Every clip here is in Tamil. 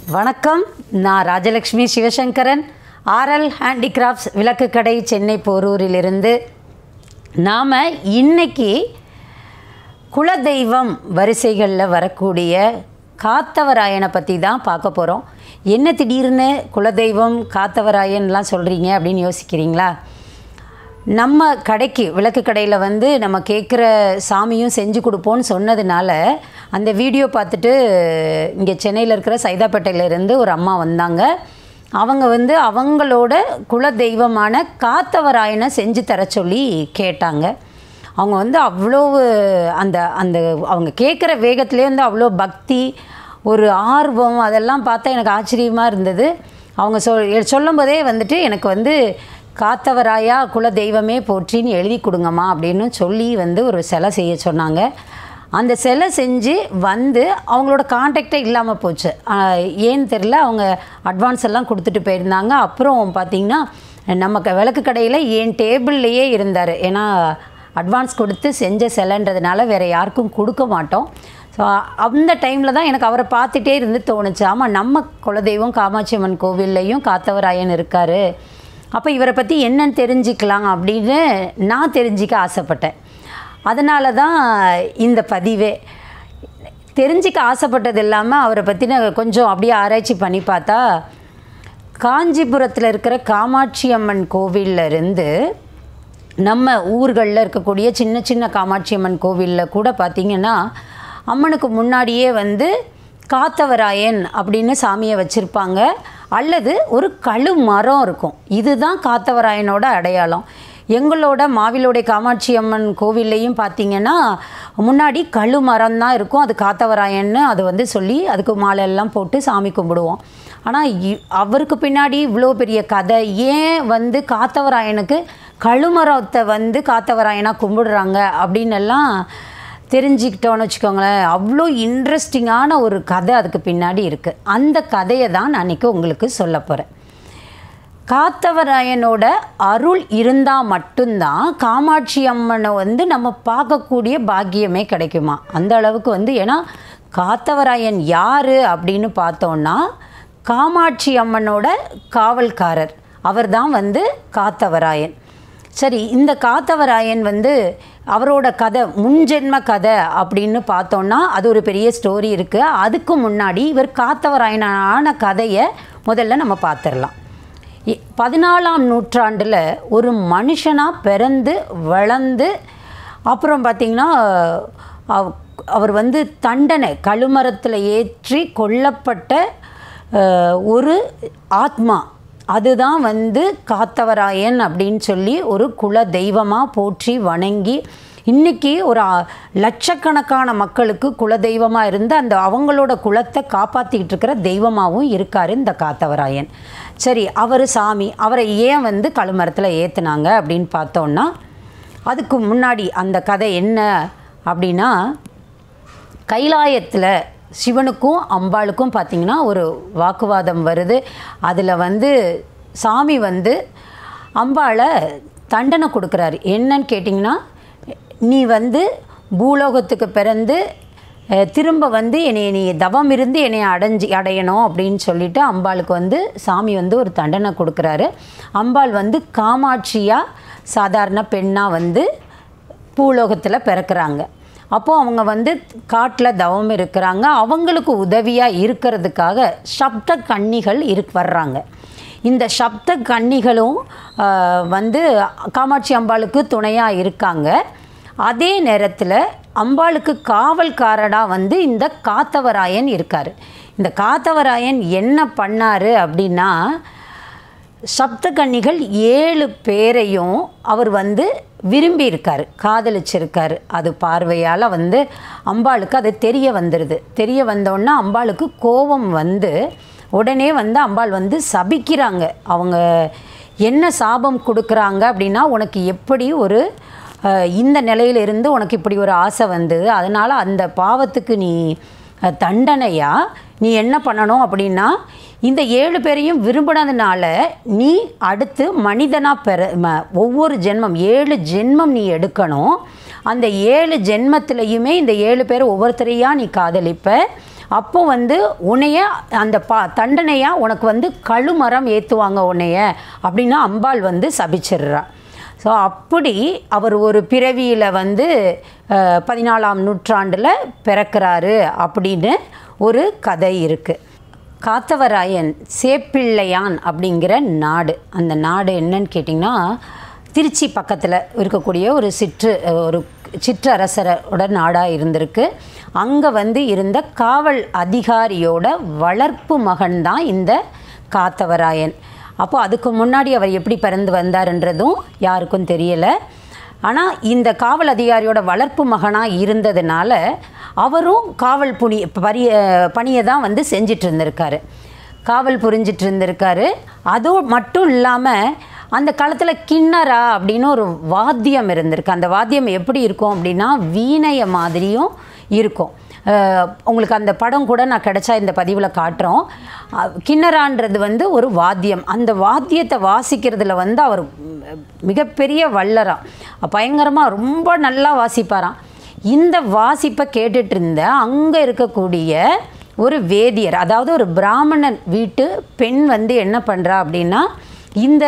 வணக்கம் நான் ராஜலக்ஷ்மி சிவசங்கரன் ஆர்எல் ஹேண்டிகிராஃப்ட்ஸ் விளக்கு கடை சென்னை போரூரிலிருந்து நாம் இன்னைக்கு குலதெய்வம் வரிசைகளில் வரக்கூடிய காத்தவராயனை பற்றி தான் பார்க்க போகிறோம் என்ன திடீர்னு குலதெய்வம் காத்தவராயன்லாம் சொல்கிறீங்க அப்படின்னு யோசிக்கிறீங்களா நம்ம கடைக்கு விளக்கு கடையில் வந்து நம்ம கேட்குற சாமியும் செஞ்சு கொடுப்போம்னு சொன்னதுனால அந்த வீடியோ பார்த்துட்டு இங்கே சென்னையில் இருக்கிற சைதாப்பேட்டையிலேருந்து ஒரு அம்மா வந்தாங்க அவங்க வந்து அவங்களோட குல தெய்வமான காத்தவராயனை செஞ்சு தர சொல்லி கேட்டாங்க அவங்க வந்து அவ்வளோ அந்த அந்த அவங்க கேட்குற வேகத்திலே வந்து அவ்வளோ பக்தி ஒரு ஆர்வம் அதெல்லாம் பார்த்தா எனக்கு ஆச்சரியமாக இருந்தது அவங்க சொல் சொல்லும் போதே வந்துட்டு எனக்கு வந்து காத்தவராயா குல தெய்வமே போற்றின்னு எழுதி கொடுங்கம்மா அப்படின்னு சொல்லி வந்து ஒரு சிலை செய்ய சொன்னாங்க அந்த சிலை செஞ்சு வந்து அவங்களோட காண்டாக்டே இல்லாமல் போச்சு ஆஹ் ஏன்னு தெரில அவங்க அட்வான்ஸ் எல்லாம் கொடுத்துட்டு போயிருந்தாங்க அப்புறம் பார்த்திங்கன்னா நம்ம க- விளக்கு கடையில் என் டேபிள்லையே இருந்தார் ஏன்னா அட்வான்ஸ் கொடுத்து செஞ்ச சிலைன்றதுனால வேறு யாருக்கும் கொடுக்க மாட்டோம் ஸோ அந்த டைமில் தான் எனக்கு அவரை பார்த்துட்டே இருந்து தோணுச்சு ஆமாம் நம்ம குலதெய்வம் காமாட்சி அம்மன் கோவில்லையும் காத்தவராயன் இருக்கார் அப்போ இவரை பற்றி என்னன்னு தெரிஞ்சுக்கலாம் அப்படின்னு நான் தெரிஞ்சிக்க ஆசைப்பட்டேன் அதனால தான் இந்த பதிவே தெரிஞ்சிக்க ஆசைப்பட்டது இல்லாமல் அவரை பற்றின கொஞ்சம் அப்படியே ஆராய்ச்சி பண்ணி பார்த்தா காஞ்சிபுரத்தில் இருக்கிற காமாட்சி அம்மன் கோவில்ல இருந்து நம்ம ஊர்களில் இருக்கக்கூடிய சின்ன சின்ன காமாட்சி அம்மன் கோவிலில் கூட பார்த்திங்கன்னா அம்மனுக்கு முன்னாடியே வந்து காத்தவராயன் அப்படின்னு சாமியை வச்சுருப்பாங்க அல்லது ஒரு கழு மரம் இருக்கும் இதுதான் காத்தவராயனோட அடையாளம் எங்களோட மாவிலோடைய காமாட்சி அம்மன் கோவில்லையும் பார்த்தீங்கன்னா முன்னாடி கழு மரம் தான் இருக்கும் அது காத்தவராயன்னு அது வந்து சொல்லி அதுக்கு மாலை எல்லாம் போட்டு சாமி கும்பிடுவோம் ஆனால் அவருக்கு பின்னாடி இவ்வளோ பெரிய கதை ஏன் வந்து காத்தவராயனுக்கு கழுமரத்தை வந்து காத்தவராயனா கும்பிடுறாங்க அப்படின்னு எல்லாம் தெரிஞ்சுக்கிட்டோன்னு வச்சுக்கோங்களேன் அவ்வளோ இன்ட்ரெஸ்டிங்கான ஒரு கதை அதுக்கு பின்னாடி இருக்குது அந்த கதையை தான் நான் அன்றைக்கி உங்களுக்கு சொல்ல போகிறேன் காத்தவராயனோட அருள் இருந்தால் மட்டும்தான் காமாட்சி அம்மனை வந்து நம்ம பார்க்கக்கூடிய பாக்கியமே கிடைக்குமா அந்த அளவுக்கு வந்து ஏன்னா காத்தவராயன் யார் அப்படின்னு பார்த்தோன்னா காமாட்சி அம்மனோட காவல்காரர் அவர் தான் வந்து காத்தவராயன் சரி இந்த காத்தவராயன் வந்து அவரோட கதை முன்ஜென்ம கதை அப்படின்னு பார்த்தோன்னா அது ஒரு பெரிய ஸ்டோரி இருக்குது அதுக்கு முன்னாடி இவர் காத்தவராயனான கதையை முதல்ல நம்ம பார்த்துடலாம் இ- பதினாலாம் நூற்றாண்டில் ஒரு மனுஷனாக பிறந்து வளர்ந்து அப்புறம் பார்த்திங்கன்னா அவ்- அவர் வந்து தண்டனை கழுமரத்தில் ஏற்றி கொல்லப்பட்ட அஹ், ஒரு ஆத்மா அதுதான் வந்து காத்தவராயன் அப்படின்னு சொல்லி ஒரு குல தெய்வமாக போற்றி வணங்கி இன்றைக்கி ஒரு அ- லட்சக்கணக்கான மக்களுக்கு குல தெய்வமாக இருந்து அந்த அவங்களோட குலத்தை காப்பாற்றிக்கிட்டு இருக்கிற தெய்வமாகவும் இருக்கார் இந்த காத்தவராயன் சரி அவர் சாமி அவரை ஏன் வந்து கழுமரத்தில் ஏற்றுனாங்க அப்படின்னு பார்த்தோன்னா அதுக்கு முன்னாடி அந்த கதை என்ன அப்படின்னா கைலாயத்தில் சிவனுக்கும் அம்பாளுக்கும் பார்த்திங்கன்னா ஒரு வாக்குவாதம் வருது அதில் வந்து சாமி வந்து அம்பாளை தண்டனை கொடுக்குறாரு என்னன்னு கேட்டிங்கன்னா நீ வந்து பூலோகத்துக்கு பிறந்து அஹ், திரும்ப வந்து என்னை நீ தவம் இருந்து என்னை அடைஞ்சி அடையணும் அப்படின்னு சொல்லிட்டு அம்பாளுக்கு வந்து சாமி வந்து ஒரு தண்டனை கொடுக்குறாரு அம்பாள் வந்து காமாட்சியாக சாதாரண பெண்ணாக வந்து பூலோகத்தில் பிறக்கிறாங்க அப்போது அவங்க வந்து காட்டில் தவம் இருக்கிறாங்க அவங்களுக்கு உதவியாக இருக்கிறதுக்காக சப்த கன்னிகள் இரு வர்றாங்க இந்த சப்த கன்னிகளும் ஆஹ், வந்து காமாட்சி அம்பாளுக்கு துணையாக இருக்காங்க அதே நேரத்தில் அம்பாளுக்கு காவல்காரடாக வந்து இந்த காத்தவராயன் இருக்கார் இந்த காத்தவராயன் என்ன பண்ணார் அப்படின்னா சப்தகன்னிகள் ஏழு பேரையும் அவர் வந்து விரும்பி இருக்கார் காதலிச்சிருக்காரு அது பார்வையால் வந்து அம்பாளுக்கு அது தெரிய வந்துடுது தெரிய வந்தோன்னா அம்பாளுக்கு கோபம் வந்து உடனே வந்து அம்பாள் வந்து சபிக்கிறாங்க அவங்க என்ன சாபம் கொடுக்குறாங்க அப்படின்னா உனக்கு எப்படி ஒரு அஹ், இந்த நிலையிலிருந்து உனக்கு இப்படி ஒரு ஆசை வந்தது அதனால் அந்த பாவத்துக்கு நீ அஹ், தண்டனையா நீ என்ன பண்ணணும் அப்படின்னா இந்த ஏழு பேரையும் விரும்பினதுனால நீ அடுத்து மனிதனாக பெற ம- ஒவ்வொரு ஜென்மம் ஏழு ஜென்மம் நீ எடுக்கணும் அந்த ஏழு ஜென்மத்திலையுமே இந்த ஏழு பேர் ஒவ்வொருத்தரையாக நீ காதலிப்ப அப்போ வந்து உன்னைய அந்த பா தண்டனையாக உனக்கு வந்து கழுமரம் ஏற்றுவாங்க உன்னைய அப்படின்னு அம்பாள் வந்து சபிச்சிடுறா ஸோ அப்படி அவர் ஒரு பிறவியில் வந்து அஹ், பதினாலாம் நூற்றாண்டில் பிறக்கிறாரு அப்படின்னு ஒரு கதை இருக்குது காத்தவராயன் சேப்பிள்ளையான் அப்படிங்கிற நாடு அந்த நாடு என்னன்னு கேட்டிங்கன்னா திருச்சி பக்கத்தில் இருக்கக்கூடிய ஒரு சிற்று ஒரு சிற்றரசரோட நாடாக இருந்திருக்கு அங்கே வந்து இருந்த காவல் அதிகாரியோட வளர்ப்பு மகன் தான் இந்த காத்தவராயன் அப்போ அதுக்கு முன்னாடி அவர் எப்படி பிறந்து வந்தாருன்றதும் யாருக்கும் தெரியலை ஆனால் இந்த காவல் அதிகாரியோட வளர்ப்பு மகனாக இருந்ததுனால அவரும் காவல் புனி பரிய பணியை தான் வந்து செஞ்சிட்டு இருந்திருக்காரு காவல் புரிஞ்சிட்டு இருந்திருக்காரு அதுவும் மட்டும் இல்லாமல் அந்த காலத்தில் கிண்ணறா அப்படின்னு ஒரு வாத்தியம் இருந்திருக்கு அந்த வாத்தியம் எப்படி இருக்கும் அப்படின்னா வீணைய மாதிரியும் இருக்கும் அஹ் உங்களுக்கு அந்த படம் கூட நான் கிடைச்சா இந்த பதிவில் காட்டுறோம் அஹ் கிண்ணறான்றது வந்து ஒரு வாத்தியம் அந்த வாத்தியத்தை வாசிக்கிறதுல வந்து அவர் ம், மிகப்பெரிய வல்லராம் பயங்கரமாக ரொம்ப நல்லா வாசிப்பாராம் இந்த வாசிப்பை கேட்டுட்டு இருந்த அங்கே இருக்கக்கூடிய ஒரு வேதியர் அதாவது ஒரு பிராமணன் வீட்டு பெண் வந்து என்ன பண்ணுறா அப்படின்னா இந்த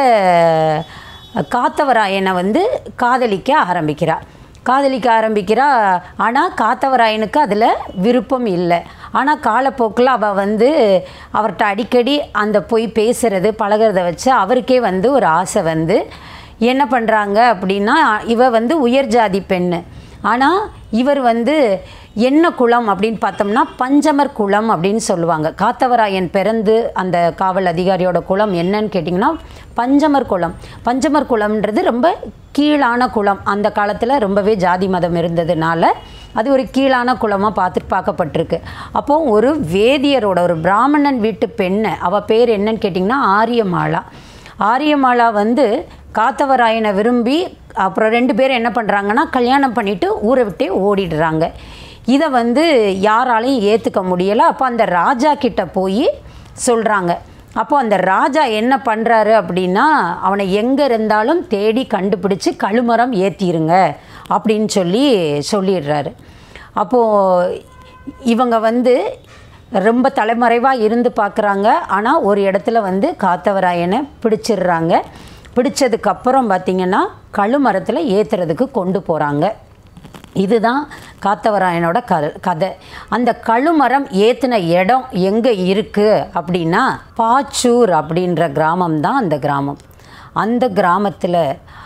காத்தவராயனை வந்து காதலிக்க ஆரம்பிக்கிறா காதலிக்க ஆரம்பிக்கிறா ஆனால் காத்தவராயனுக்கு அதில் விருப்பம் இல்லை ஆனால் காலப்போக்கில் அவள் வந்து அவர்கிட்ட அடிக்கடி அந்த போய் பேசுறது பழகுறத வச்சு அவருக்கே வந்து ஒரு ஆசை வந்து என்ன பண்ணுறாங்க அப்படின்னா இவ வந்து உயர் ஜாதி பெண்ணு ஆனால் இவர் வந்து என்ன குலம் அப்படின்னு பார்த்தோம்னா பஞ்சமர் குலம் அப்படின்னு சொல்லுவாங்க காத்தவராயன் பிறந்து அந்த காவல் அதிகாரியோட குலம் என்னன்னு கேட்டிங்கன்னா பஞ்சமர் குலம் பஞ்சமர் குலம்ன்றது ரொம்ப கீழான குலம் அந்த காலத்தில் ரொம்பவே ஜாதி மதம் இருந்ததுனால அது ஒரு கீழான குலமாக பார்த்துட்டு பார்க்கப்பட்டிருக்கு அப்போது ஒரு வேதியரோட ஒரு பிராமணன் வீட்டு பெண்ணை அவள் பேர் என்னன்னு கேட்டிங்கன்னா ஆரியமாலா ஆரியமாலா வந்து காத்தவராயனை விரும்பி அப்புறம் ரெண்டு பேரும் என்ன பண்ணுறாங்கன்னா கல்யாணம் பண்ணிவிட்டு ஊரை விட்டே ஓடிடுறாங்க இதை வந்து யாராலையும் ஏற்றுக்க முடியலை அப்போ அந்த ராஜா கிட்ட போய் சொல்கிறாங்க அப்போ அந்த ராஜா என்ன பண்ணுறாரு அப்படின்னா அவனை எங்கே இருந்தாலும் தேடி கண்டுபிடிச்சு கழுமரம் ஏற்றிருங்க அப்படின்னு சொல்லி சொல்லிடுறாரு அப்போது இவங்க வந்து ரொம்ப தலைமறைவாக இருந்து பார்க்குறாங்க ஆனால் ஒரு இடத்துல வந்து காத்தவராயனை பிடிச்சிடுறாங்க பிடிச்சதுக்கப்புறம் பார்த்திங்கன்னா கழுமரத்தில் ஏற்றுறதுக்கு கொண்டு போகிறாங்க இதுதான் காத்தவராயனோட க கதை அந்த கழுமரம் ஏற்றின இடம் எங்கே இருக்குது அப்படின்னா பாச்சூர் அப்படின்ற கிராமம் தான் அந்த கிராமம் அந்த கிராமத்தில்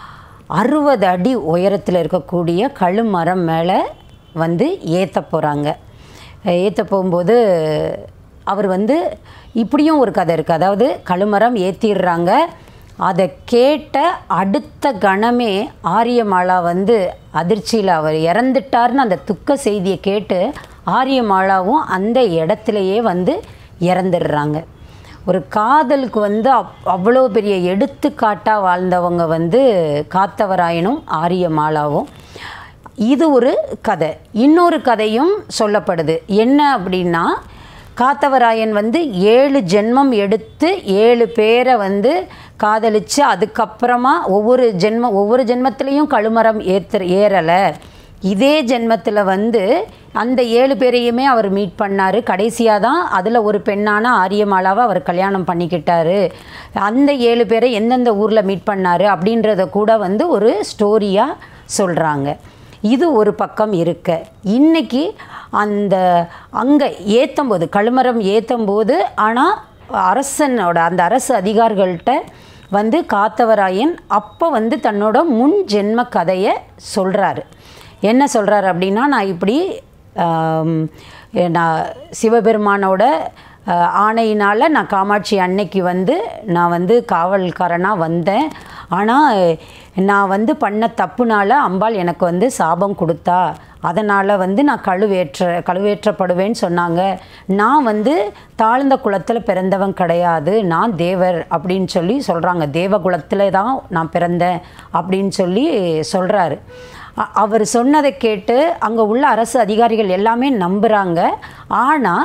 அறுபது அடி உயரத்தில் இருக்கக்கூடிய கழுமரம் மேலே வந்து ஏற்ற போகிறாங்க ஏற்ற போகும்போது அவர் வந்து இப்படியும் ஒரு கதை இருக்குது அதாவது கழுமரம் ஏற்றிடுறாங்க அதை கேட்ட அடுத்த கணமே ஆரியமாலா வந்து அதிர்ச்சியில் அவர் இறந்துட்டார்னு அந்த துக்க செய்தியை கேட்டு ஆரியமாலாவும் அந்த இடத்துலையே வந்து இறந்துடுறாங்க ஒரு காதலுக்கு வந்து அவ் அவ்வளோ பெரிய எடுத்துக்காட்டாக வாழ்ந்தவங்க வந்து காத்தவராயனும் ஆரியமாலாவும் இது ஒரு கதை இன்னொரு கதையும் சொல்லப்படுது என்ன அப்படின்னா காத்தவராயன் வந்து ஏழு ஜென்மம் எடுத்து ஏழு பேரை வந்து காதலித்து அதுக்கப்புறமா ஒவ்வொரு ஜென்ம ஒவ்வொரு ஜென்மத்திலையும் கழுமரம் ஏற்ற ஏறலை இதே ஜென்மத்தில் வந்து அந்த ஏழு பேரையுமே அவர் மீட் பண்ணார் கடைசியாக தான் அதில் ஒரு பெண்ணான ஆரியமாலாவை அவர் கல்யாணம் பண்ணிக்கிட்டாரு அந்த ஏழு பேரை எந்தெந்த ஊரில் மீட் பண்ணார் அப்படின்றத கூட வந்து ஒரு ஸ்டோரியாக சொல்கிறாங்க இது ஒரு பக்கம் இருக்க இன்னைக்கு அந்த அங்கே ஏற்றும்போது கழுமரம் ஏற்றும்போது ஆனால் அரசனோட அந்த அரசு அதிகாரிகள்கிட்ட வந்து காத்தவராயன் அப்போ வந்து தன்னோட முன் ஜென்ம கதையை சொல்கிறாரு என்ன சொல்கிறாரு அப்படின்னா நான் இப்படி ஆம், நான் சிவபெருமானோட அஹ், ஆணையினால் நான் காமாட்சி அன்னைக்கு வந்து நான் வந்து காவல்காரனாக வந்தேன் ஆனால் நான் வந்து பண்ண தப்புனால அம்பாள் எனக்கு வந்து சாபம் கொடுத்தா அதனால் வந்து நான் கழுவேற்ற கழுவேற்றப்படுவேன்னு சொன்னாங்க நான் வந்து தாழ்ந்த குலத்தில் பிறந்தவன் கிடையாது நான் தேவர் அப்படின்னு சொல்லி சொல்கிறாங்க தேவ குலத்தில் தான் நான் பிறந்தேன் அப்படின்னு சொல்லி சொல்கிறாரு அ- அவர் சொன்னதை கேட்டு அங்கே உள்ள அரசு அதிகாரிகள் எல்லாமே நம்புகிறாங்க ஆனால்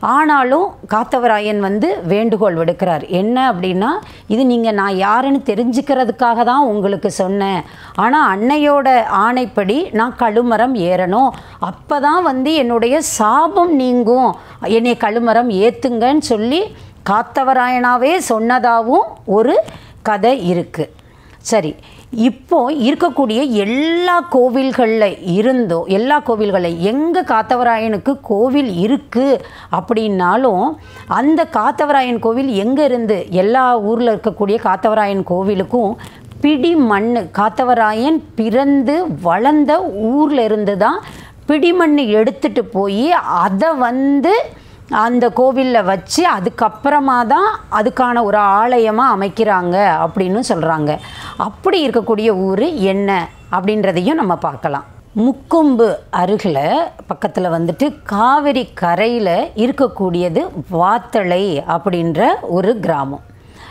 ஆனாலும் காத்தவராயன் வந்து வேண்டுகோள் விடுக்கிறார் என்ன அப்படின்னா இது நீங்கள் நான் யாருன்னு தெரிஞ்சுக்கிறதுக்காக தான் உங்களுக்கு சொன்னேன் ஆனால் அன்னையோட ஆணைப்படி நான் கழுமரம் ஏறணும் அப்போ தான் வந்து என்னுடைய சாபம் நீங்கும் என்னை கழுமரம் ஏற்றுங்கன்னு சொல்லி காத்தவராயனாவே சொன்னதாகவும் ஒரு கதை இருக்குது சரி இப்போ இருக்கக்கூடிய எல்லா கோவில்களில் இருந்தோ எல்லா கோவில்களில் எங்கே காத்தவராயனுக்கு கோவில் இருக்குது அப்படின்னாலும் அந்த காத்தவராயன் கோவில் எங்கே இருந்து எல்லா ஊரில் இருக்கக்கூடிய காத்தவராயன் கோவிலுக்கும் பிடி மண் காத்தவராயன் பிறந்து வளர்ந்த ஊரில் இருந்து தான் பிடிமண் எடுத்துட்டு போய் அதை வந்து அந்த கோவிலில் வச்சு அதுக்கப்புறமா தான் அதுக்கான ஒரு ஆலயமாக அமைக்கிறாங்க அப்படின்னு சொல்கிறாங்க அப்படி இருக்கக்கூடிய ஊர் என்ன அப்படின்றதையும் நம்ம பார்க்கலாம் முக்கொம்பு அருகில் பக்கத்தில் வந்துட்டு காவிரி கரையில் இருக்கக்கூடியது வாத்தளை அப்படின்ற ஒரு கிராமம்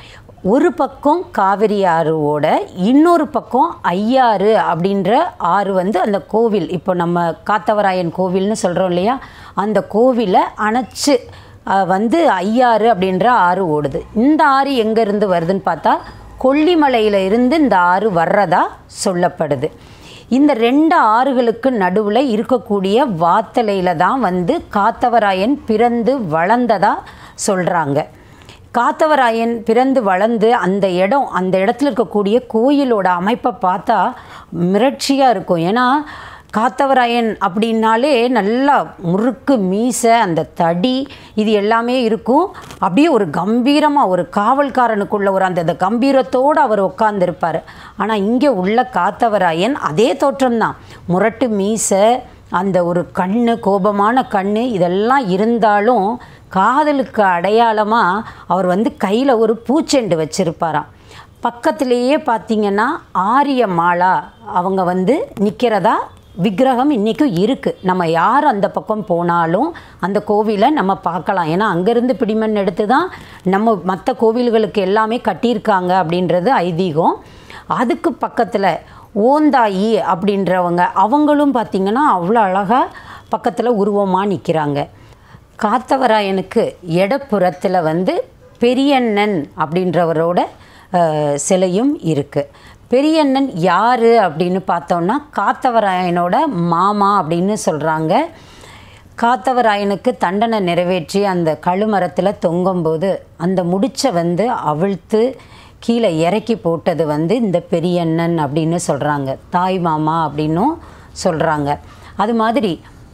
ஒரு பக்கம் காவிரி ஆறுவோட இன்னொரு பக்கம் ஐயாறு அப்படின்ற ஆறு வந்து அந்த கோவில் இப்போ நம்ம காத்தவராயன் கோவில்னு சொல்கிறோம் இல்லையா அந்த கோவிலை அணைச்சு அஹ், வந்து ஐயாறு அப்படின்ற ஆறு ஓடுது இந்த ஆறு எங்கேருந்து வருதுன்னு பார்த்தா கொல்லிமலையில் இருந்து இந்த ஆறு வர்றதா சொல்லப்படுது இந்த ரெண்டு ஆறுகளுக்கு நடுவில் இருக்கக்கூடிய வாத்தலையில் தான் வந்து காத்தவராயன் பிறந்து வளர்ந்ததா சொல்கிறாங்க காத்தவராயன் பிறந்து வளர்ந்து அந்த இடம் அந்த இடத்துல இருக்கக்கூடிய கோயிலோட அமைப்பை பார்த்தா மிரட்சியாக இருக்கும் ஏன்னா காத்தவராயன் அப்படின்னாலே நல்லா முறுக்கு மீசை அந்த தடி இது எல்லாமே இருக்கும் அப்படியே ஒரு கம்பீரமாக ஒரு காவல்காரனுக்குள்ள ஒரு அந்த அந்த கம்பீரத்தோடு அவர் உட்காந்துருப்பார் ஆனால் இங்கே உள்ள காத்தவராயன் அதே தோற்றம்தான் முரட்டு மீசை அந்த ஒரு கண்ணு கோபமான கண்ணு இதெல்லாம் இருந்தாலும் காதலுக்கு அடையாளமாக அவர் வந்து கையில் ஒரு பூச்செண்டு வச்சுருப்பாராம் பக்கத்திலேயே பார்த்தீங்கன்னா ஆரிய மாலா அவங்க வந்து நிற்கிறதா விக்கிரகம் இன்றைக்கும் இருக்குது நம்ம யார் அந்த பக்கம் போனாலும் அந்த கோவிலை நம்ம பார்க்கலாம் ஏன்னா அங்கேருந்து பிடிமண் எடுத்து தான் நம்ம மற்ற கோவில்களுக்கு எல்லாமே கட்டியிருக்காங்க அப்படின்றது ஐதீகம் அதுக்கு பக்கத்தில் ஓந்தாயி அப்படின்றவங்க அவங்களும் பார்த்திங்கன்னா அவ்வளோ அழகாக பக்கத்தில் உருவமாக நிற்கிறாங்க காத்தவராயனுக்கு இடப்புறத்தில் வந்து பெரியண்ணன் அப்படின்றவரோட அஹ், சிலையும் இருக்குது பெரியண்ணன் யார் அப்படின்னு பார்த்தோம்னா காத்தவராயனோட மாமா அப்படின்னு சொல்கிறாங்க காத்தவராயனுக்கு தண்டனை நிறைவேற்றி அந்த கழுமரத்தில் தொங்கும்போது அந்த முடிச்சை வந்து அவிழ்த்து கீழே இறக்கி போட்டது வந்து இந்த பெரியண்ணன் அப்படின்னு சொல்கிறாங்க தாய் மாமா அப்படின்னும் சொல்கிறாங்க அது மாதிரி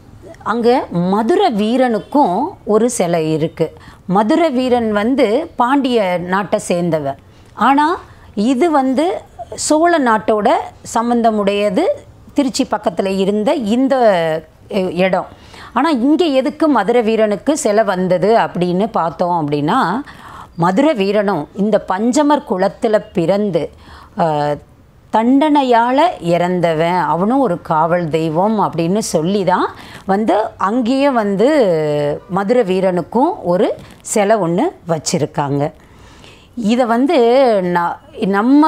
அங்கே மதுர வீரனுக்கும் ஒரு சிலை இருக்குது மதுர வீரன் வந்து பாண்டிய நாட்டை சேர்ந்தவன் ஆனால் இது வந்து சோழ நாட்டோட சம்பந்தமுடையது திருச்சி பக்கத்தில் இருந்த இந்த அஹ், இடம் ஆனால் இங்கே எதுக்கு மதுர வீரனுக்கு சிலை வந்தது அப்படின்னு பார்த்தோம் அப்படின்னா மதுர வீரனும் இந்த பஞ்சமர் குலத்தில் பிறந்து அஹ், தண்டனையால் இறந்தவன் அவனும் ஒரு காவல் தெய்வம் அப்படின்னு சொல்லி தான் வந்து அங்கேயே வந்து மதுர வீரனுக்கும் ஒரு சிலை ஒன்று வச்சுருக்காங்க இதை வந்து ந- நம்ம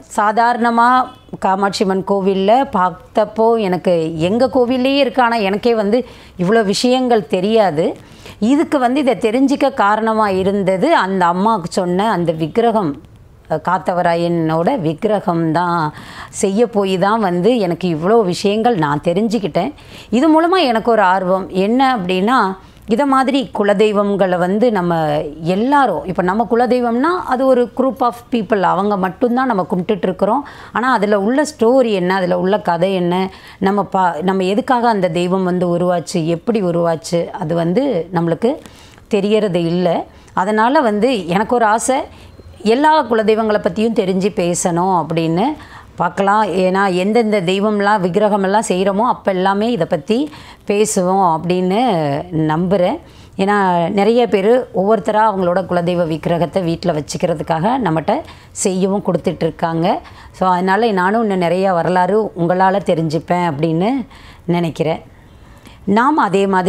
சாதாரணமாக காமாட்சி அம்மன் கோவிலில் பார்த்தப்போ எனக்கு எங்கள் கோவில்லையே இருக்கு ஆனால் எனக்கே வந்து இவ்வளோ விஷயங்கள் தெரியாது இதுக்கு வந்து இதை தெரிஞ்சிக்க காரணமாக இருந்தது அந்த அம்மாவுக்கு சொன்ன அந்த விக்கிரகம் காத்தவராயனோட விக்கிரகம் தான் செய்ய போய் தான் வந்து எனக்கு இவ்வளோ விஷயங்கள் நான் தெரிஞ்சுக்கிட்டேன் இது மூலமாக எனக்கு ஒரு ஆர்வம் என்ன அப்படின்னா இதை மாதிரி குலதெய்வங்களை வந்து நம்ம எல்லாரும் இப்போ நம்ம குலதெய்வம்னா அது ஒரு குரூப் ஆஃப் பீப்புள் அவங்க மட்டும்தான் நம்ம கும்பிட்டுட்டு இருக்கிறோம் ஆனால் அதில் உள்ள ஸ்டோரி என்ன அதில் உள்ள கதை என்ன நம்ம பா நம்ம எதுக்காக அந்த தெய்வம் வந்து உருவாச்சு எப்படி உருவாச்சு அது வந்து நம்மளுக்கு தெரியறது இல்லை அதனால் வந்து எனக்கு ஒரு ஆசை எல்லா குலதெய்வங்களை பற்றியும் தெரிஞ்சு பேசணும் அப்படின்னு பார்க்கலாம் ஏன்னா எந்தெந்த தெய்வம்லாம் விக்கிரகமெல்லாம் செய்கிறோமோ அப்போ எல்லாமே இதை பற்றி பேசுவோம் அப்படின்னு நம்புகிறேன் ஏன்னா நிறைய பேர் ஒவ்வொருத்தராக அவங்களோட குலதெய்வ விக்கிரகத்தை வீட்டில் வச்சுக்கிறதுக்காக நம்மகிட்ட செய்யவும் கொடுத்துட்ருக்காங்க ஸோ அதனால் நானும் இன்னும் நிறைய வரலாறு உங்களால் தெரிஞ்சுப்பேன் அப்படின்னு நினைக்கிறேன் நாம் அதே மாதிரி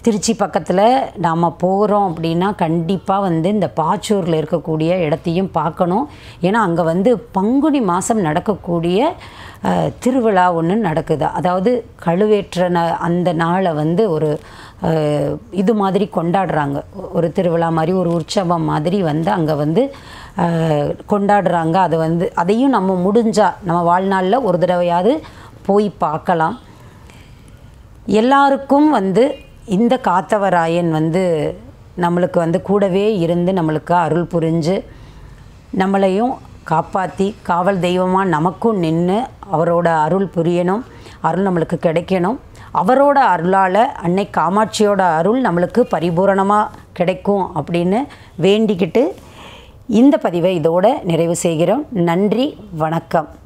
திருச்சி பக்கத்தில் நாம் போகிறோம் அப்படின்னா கண்டிப்பாக வந்து இந்த பாச்சூரில் இருக்கக்கூடிய இடத்தையும் பார்க்கணும் ஏன்னா அங்கே வந்து பங்குனி மாதம் நடக்கக்கூடிய அஹ், திருவிழா ஒன்று நடக்குது அதாவது கழுவேற்ற ந அந்த நாளை வந்து ஒரு அஹ், இது மாதிரி கொண்டாடுறாங்க ஒரு திருவிழா மாதிரி ஒரு உற்சவம் மாதிரி வந்து அங்கே வந்து அஹ், கொண்டாடுறாங்க அது வந்து அதையும் நம்ம முடிஞ்சா நம்ம வாழ்நாளில் ஒரு தடவையாவது போய் பார்க்கலாம் எல்லாருக்கும் வந்து இந்த காத்தவராயன் வந்து நம்மளுக்கு வந்து கூடவே இருந்து நம்மளுக்கு அருள் புரிஞ்சு நம்மளையும் காப்பாற்றி காவல் தெய்வமாக நமக்கும் நின்று அவரோட அருள் புரியணும் அருள் நம்மளுக்கு கிடைக்கணும் அவரோட அருளால் அன்னை காமாட்சியோட அருள் நம்மளுக்கு பரிபூரணமாக கிடைக்கும் அப்படின்னு வேண்டிக்கிட்டு இந்த பதிவை இதோட நிறைவு செய்கிறோம் நன்றி வணக்கம்